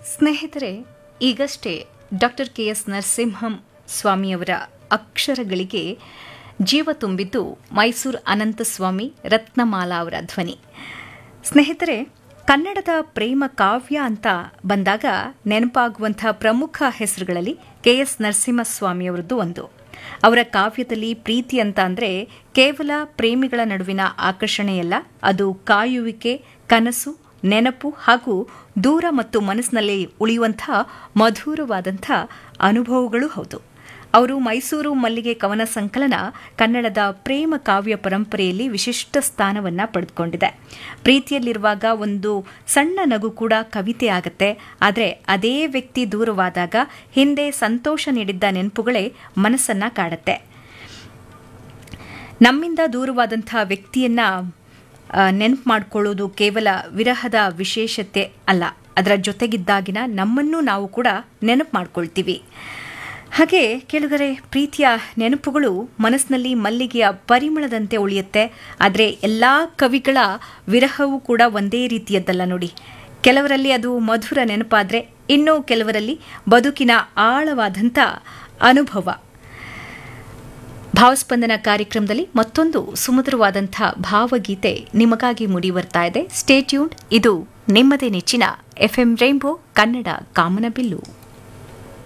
ಸ್ನೇಹಿತರೆ ಈಗಷ್ಟೇ doctor K S Narasimham ಸ್ವಾಮಿಯವರ ಅಕ್ಷರಗಳಿಗೆ ಜೀವ ತುಂಬಿದ್ದು ಮೈಸೂರು ಅನಂತಸ್ವಾಮಿ ರತ್ನಮಾಲಾ ಅವರ ಧ್ವನಿ ಸ್ನೇಹಿತರೆ ಕನ್ನಡದ ಪ್ರೇಮ ಕಾವ್ಯ ಅಂತ ಬಂದಾಗ ನೆನಪಾಗುವಂಥ ಪ್ರಮುಖ ಹೆಸರುಗಳಲ್ಲಿ ಕೆ ಎಸ್ ನರಸಿಂಹಸ್ವಾಮಿಯವರದ್ದು ಒಂದು ಅವರ ಕಾವ್ಯದಲ್ಲಿ ಪ್ರೀತಿ ಅಂತ ಅಂದರೆ ಕೇವಲ ಪ್ರೇಮಿಗಳ ನಡುವಿನ ಆಕರ್ಷಣೆಯಲ್ಲ ಅದು ಕಾಯುವಿಕೆ ಕನಸು ನೆನಪು ಹಾಗೂ ದೂರ ಮತ್ತು ಮನಸ್ಸಿನಲ್ಲಿ ಉಳಿಯುವಂಥ ಮಧುರವಾದಂಥ ಅನುಭವಗಳೂ ಹೌದು ಅವರು ಮೈಸೂರು ಮಲ್ಲಿಗೆ ಕವನ ಸಂಕಲನ ಕನ್ನಡದ ಪ್ರೇಮ ಕಾವ್ಯ ಪರಂಪರೆಯಲ್ಲಿ ವಿಶಿಷ್ಟ ಸ್ಥಾನವನ್ನು ಪಡೆದುಕೊಂಡಿದೆ ಪ್ರೀತಿಯಲ್ಲಿರುವಾಗ ಒಂದು ಸಣ್ಣ ನಗು ಕೂಡ ಕವಿತೆ ಆಗತ್ತೆ ಆದರೆ ಅದೇ ವ್ಯಕ್ತಿ ದೂರವಾದಾಗ ಹಿಂದೆ ಸಂತೋಷ ನೀಡಿದ್ದ ನೆನಪುಗಳೇ ಮನಸ್ಸನ್ನ ಕಾಡತ್ತೆ ನಮ್ಮಿಂದ ದೂರವಾದಂಥ ವ್ಯಕ್ತಿಯನ್ನ ನೆನಪು ಮಾಡಿಕೊಳ್ಳೋದು ಕೇವಲ ವಿರಹದ ವಿಶೇಷತೆ ಅಲ್ಲ ಅದರ ಜೊತೆಗಿದ್ದಾಗಿನ ನಮ್ಮನ್ನು ನಾವು ಕೂಡ ನೆನಪು ಮಾಡ್ಕೊಳ್ತೀವಿ ಹಾಗೆ ಕೇಳಿದರೆ ಪ್ರೀತಿಯ ನೆನಪುಗಳು ಮನಸ್ಸಿನಲ್ಲಿ ಮಲ್ಲಿಗೆಯ ಪರಿಮಳದಂತೆ ಉಳಿಯುತ್ತೆ ಆದರೆ ಎಲ್ಲ ಕವಿಗಳ ವಿರಹವೂ ಕೂಡ ಒಂದೇ ರೀತಿಯದ್ದಲ್ಲ ನೋಡಿ ಕೆಲವರಲ್ಲಿ ಅದು ಮಧುರ ನೆನಪಾದರೆ ಇನ್ನೂ ಕೆಲವರಲ್ಲಿ ಬದುಕಿನ ಆಳವಾದಂಥ ಅನುಭವ ಭಾವಸ್ಪಂದನ ಕಾರ್ಯಕ್ರಮದಲ್ಲಿ ಮತ್ತೊಂದು ಸುಮಧುರವಾದಂಥ ಭಾವಗೀತೆ ನಿಮಗಾಗಿ ಮುಡಿ ಬರ್ತಾ ಇದೆ ಸ್ಟೇಟ್ಯೂನ್ ಇದು ನಿಮ್ಮದೇ ನೆಚ್ಚಿನ ಎಫ್ಎಂ ರೈನ್ಬೋ ಕನ್ನಡ ಕಾಮನಬಿಲ್ಲು